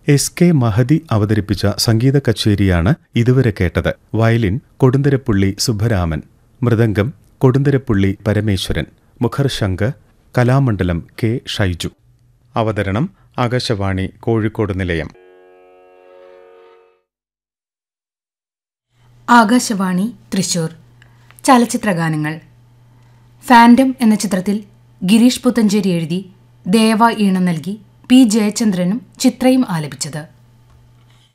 S K Mahdi അവതരിപ്പിച്ച സംഗീത കച്ചേരിയാണ് ഇതുവരെ കേട്ടത് വയലിൻ കൊടുന്തരപ്പുള്ളി സുബ്ബരാമൻ മൃദംഗം കൊടുന്തരപ്പുള്ളി പരമേശ്വരൻ മുഖർശങ്ക് കലാമണ്ഡലം കെ ഷൈജു അവതരണം ആകാശവാണി കോഴിക്കോട് നിലയം ആകാശവാണി തൃശൂർ ചലച്ചിത്രഗാനങ്ങൾ ഫാൻഡം എന്ന ചിത്രത്തിൽ ഗിരീഷ് പുത്തഞ്ചേരി എഴുതി ദേവ ഈണം നൽകി പി ജയചന്ദ്രനും ചിത്രയും ആലപിച്ചത്